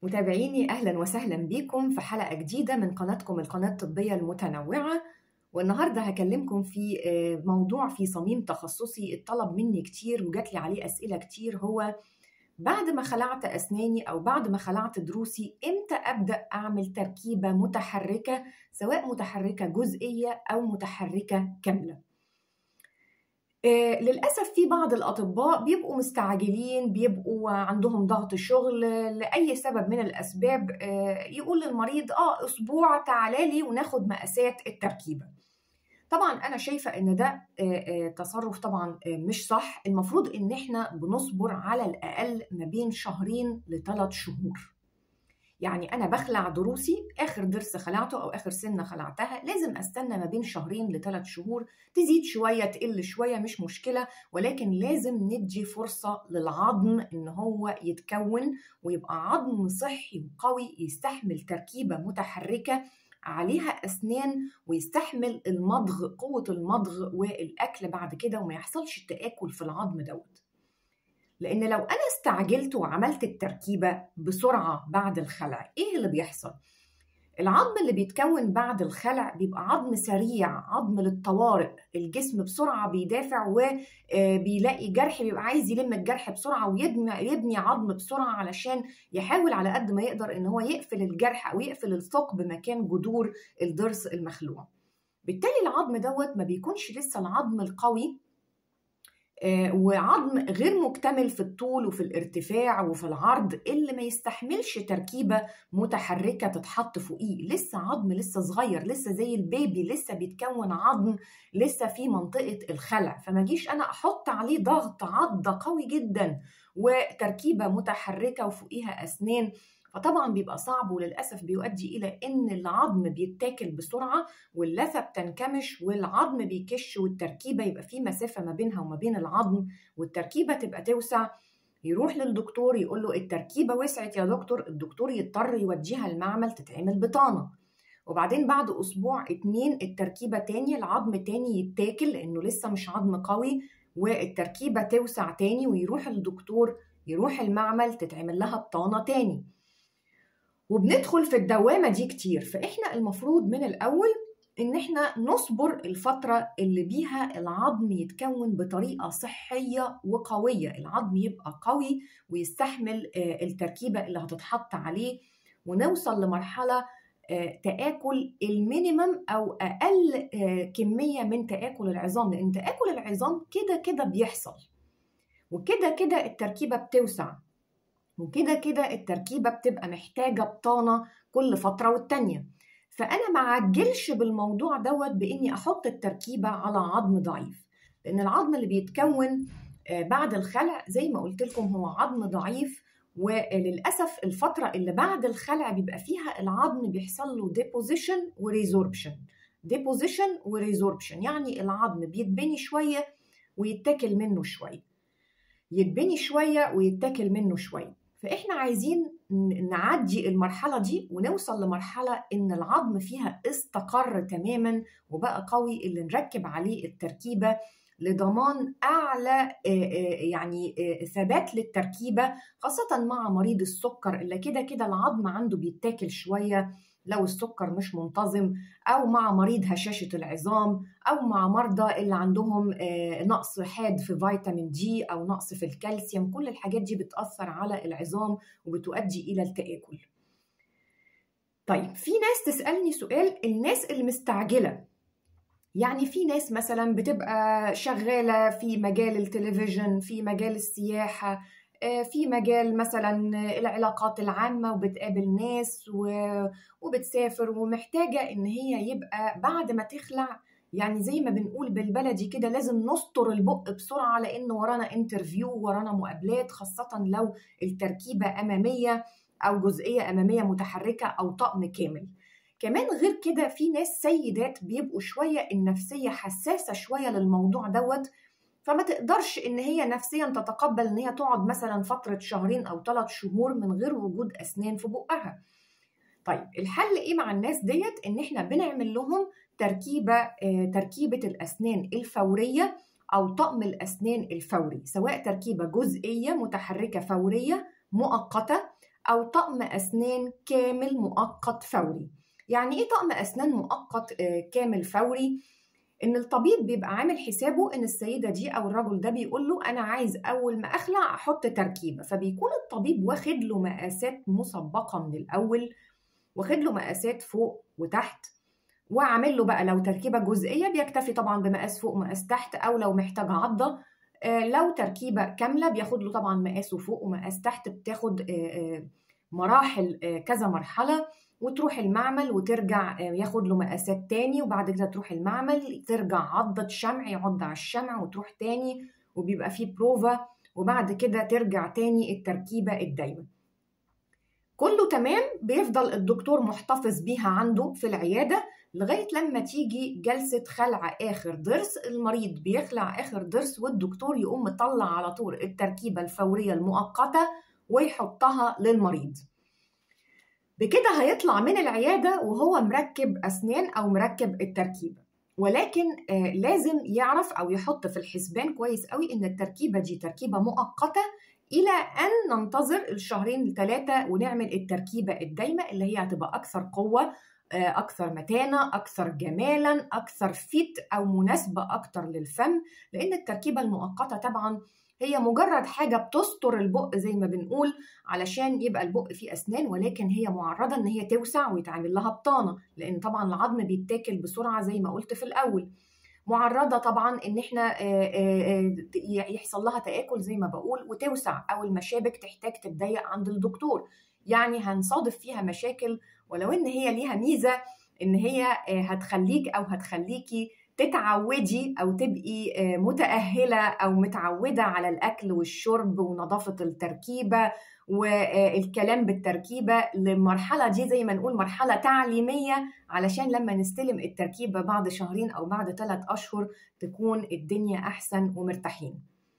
متابعيني أهلا وسهلا بكم في حلقة جديدة من قناتكم القناة الطبية المتنوعة والنهاردة هكلمكم في موضوع في صميم تخصصي اتطلب مني كتير وجات لي عليه أسئلة كتير هو بعد ما خلعت أسناني أو بعد ما خلعت ضروسي إمتى أبدأ أعمل تركيبة متحركة سواء متحركة جزئية أو متحركة كاملة آه، للأسف في بعض الأطباء بيبقوا مستعجلين بيبقوا عندهم ضغط شغل لأي سبب من الأسباب آه، يقول للمريض آه أسبوع تعالى لي وناخد مقاسات التركيبة طبعا أنا شايفة إن ده آه، تصرف طبعا مش صح المفروض إن إحنا بنصبر على الأقل ما بين شهرين لثلاث شهور يعني انا بخلع ضروسي اخر ضرس خلعته او اخر سنه خلعتها لازم استنى ما بين شهرين لثلاث شهور تزيد شويه تقل شويه مش مشكله ولكن لازم ندي فرصه للعظم ان هو يتكون ويبقى عظم صحي وقوي يستحمل تركيبه متحركه عليها اسنان ويستحمل المضغ قوه المضغ والاكل بعد كده وما يحصلش تاكل في العظم دوت لان لو انا استعجلت وعملت التركيبه بسرعه بعد الخلع ايه اللي بيحصل العظم اللي بيتكون بعد الخلع بيبقى عظم سريع عظم للطوارئ الجسم بسرعة بيدافع وبيلاقي جرح بيبقى عايز يلم الجرح بسرعة ويبني عظم بسرعة علشان يحاول على قد ما يقدر ان هو يقفل الجرح او يقفل الثقب مكان جذور الضرس المخلوع بالتالي العظم دوت ما بيكونش لسه العظم القوي آه، وعظم غير مكتمل في الطول وفي الارتفاع وفي العرض اللي ما يستحملش تركيبة متحركة تتحط فوقيه لسه عظم لسه صغير لسه زي البيبي لسه بيتكون عظم لسه في منطقة الخلع فما جيش أنا أحط عليه ضغط عضة قوي جدا وتركيبة متحركة وفوقيها أسنان فطبعا بيبقى صعب وللاسف بيؤدي الى ان العظم بيتاكل بسرعه واللثه بتنكمش والعظم بيكش والتركيبه يبقى في مسافه ما بينها وما بين العظم والتركيبه تبقى توسع يروح للدكتور يقول له التركيبه وسعت يا دكتور الدكتور يضطر يوديها المعمل تتعمل بطانه وبعدين بعد اسبوع اتنين التركيبه تاني العظم تاني يتاكل لانه لسه مش عظم قوي والتركيبه توسع تاني ويروح الدكتور يروح المعمل تتعمل لها بطانه تاني وبندخل في الدوامه دي كتير فاحنا المفروض من الاول ان احنا نصبر الفتره اللي بيها العظم يتكون بطريقه صحيه وقويه العظم يبقى قوي ويستحمل آه، التركيبه اللي هتتحط عليه ونوصل لمرحله آه، تآكل المينيمم أو أقل آه، كمية من تآكل العظام لأن تآكل العظام كده كده بيحصل وكده كده التركيبة بتوسع وكده كده التركيبة بتبقى محتاجة بطانة كل فترة والتانية فأنا ما عجلش بالموضوع دوت بإني أحط التركيبة على عظم ضعيف لأن العظم اللي بيتكون آه، بعد الخلع زي ما قلت لكم هو عظم ضعيف وللأسف الفترة اللي بعد الخلع بيبقى فيها العظم بيحصل له ديبوزيشن وريزوربشن ديبوزيشن وريزوربشن يعني العظم بيتبني شوية ويتاكل منه شوية يتبني شوية ويتاكل منه شوية فاحنا عايزين نعدي المرحله دي ونوصل لمرحله ان العظم فيها استقر تماما وبقى قوي اللي نركب عليه التركيبه لضمان اعلى يعني ثبات للتركيبه خاصه مع مريض السكر اللي كده كده العظم عنده بيتاكل شويه لو السكر مش منتظم او مع مريض هشاشه العظام او مع مرضى اللي عندهم آه، نقص حاد في فيتامين دي او نقص في الكالسيوم كل الحاجات دي بتاثر على العظام وبتؤدي الى التاكل طيب في ناس تسالني سؤال الناس المستعجله يعني في ناس مثلا بتبقى شغاله في مجال التلفزيون في مجال السياحه آه، في مجال مثلا العلاقات العامة وبتقابل ناس وبتسافر ومحتاجة إن هي يبقى بعد ما تخلع يعني زي ما بنقول بالبلدي كده لازم نستر البق بسرعة لأن ورانا انترفيو ورانا مقابلات خاصة لو التركيبة أمامية أو جزئية أمامية متحركة أو طقم كامل كمان غير كده في ناس سيدات بيبقوا شوية النفسية حساسة شوية للموضوع دوت فما تقدرش ان هي نفسيا تتقبل ان هي تقعد مثلا فتره شهرين او ثلاث شهور من غير وجود اسنان في بقها طيب الحل ايه مع الناس ديت ان احنا بنعمل لهم تركيبه آه، تركيبه الاسنان الفوريه او طقم الاسنان الفوري سواء تركيبه جزئيه متحركه فوريه مؤقته أو طقم أسنان كامل مؤقت فوري يعني إيه طقم أسنان مؤقت كامل فوري؟ ان الطبيب بيبقى عامل حسابه ان السيده دي او الرجل ده بيقول له انا عايز اول ما اخلع احط تركيبه فبيكون الطبيب واخد له مقاسات مسبقه من الاول واخد له مقاسات فوق وتحت وعامل له بقى لو تركيبه جزئيه بيكتفي طبعا بمقاس فوق ومقاس تحت او لو محتاج عضه لو تركيبه كامله بياخد له طبعا مقاسه فوق ومقاس تحت بتاخد مراحل كذا مرحله وتروح المعمل وترجع ياخد له مقاسات تاني وبعد كده تروح المعمل ترجع عضة شمع يعض على الشمع وتروح تاني وبيبقى فيه بروفا وبعد كده ترجع تاني التركيبة الدايمة كله تمام بيفضل الدكتور محتفظ بيها عنده في العيادة لغاية لما تيجي جلسة خلع آخر ضرس المريض بيخلع آخر ضرس والدكتور يقوم مطلع على طول التركيبة الفورية المؤقتة ويحطها للمريض بكده هيطلع من العيادة وهو مركب أسنان أو مركب التركيبة ولكن آه لازم يعرف أو يحط في الحسبان كويس قوي إن التركيبة دي تركيبة مؤقتة إلى أن ننتظر الشهرين الثلاثة ونعمل التركيبة الدايمة اللي هي هتبقى أكثر قوة آه أكثر متانة أكثر جمالا أكثر فيت أو مناسبة أكثر للفم لأن التركيبة المؤقتة طبعا هي مجرد حاجه بتستر البق زي ما بنقول علشان يبقى البق فيه اسنان ولكن هي معرضه ان هي توسع ويتعمل لها بطانه لان طبعا العظم بيتاكل بسرعه زي ما قلت في الاول معرضه طبعا ان احنا يحصل لها تاكل زي ما بقول وتوسع او المشابك تحتاج تتضيق عند الدكتور يعني هنصادف فيها مشاكل ولو ان هي ليها ميزه ان هي هتخليك او هتخليكي تتعودي او تبقي متاهله او متعوده على الاكل والشرب ونظافه التركيبه والكلام بالتركيبه للمرحله دي زي ما نقول مرحله تعليميه علشان لما نستلم التركيبه بعد شهرين او بعد ثلاث اشهر تكون الدنيا احسن ومرتاحين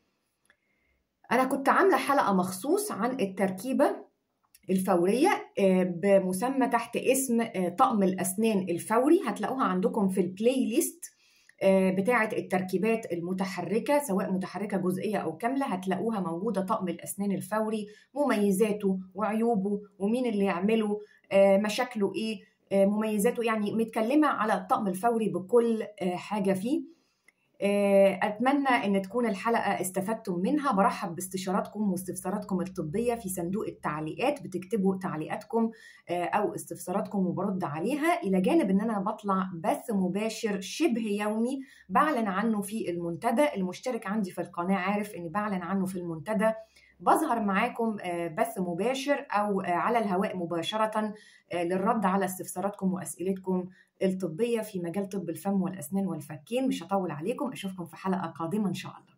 انا كنت عامله حلقه مخصوص عن التركيبه الفورية بمسمى تحت اسم طقم الأسنان الفوري هتلاقوها عندكم في البلاي ليست بتاعة التركيبات المتحركة سواء متحركة جزئية أو كاملة هتلاقوها موجودة طقم الأسنان الفوري مميزاته وعيوبه ومين اللي يعمله مشاكله إيه مميزاته يعني متكلمة على الطقم الفوري بكل حاجة فيه أتمنى أن تكون الحلقة استفدتم منها برحب باستشاراتكم واستفساراتكم الطبية في صندوق التعليقات بتكتبوا تعليقاتكم أو استفساراتكم وبرد عليها إلى جانب أن أنا بطلع بث مباشر شبه يومي بعلن عنه في المنتدى المشترك عندي في القناة عارف أني بعلن عنه في المنتدى بظهر معاكم بث مباشر أو على الهواء مباشرة للرد على استفساراتكم وأسئلتكم الطبية في مجال طب الفم والأسنان والفكين مش هطول عليكم أشوفكم في حلقة قادمة إن شاء الله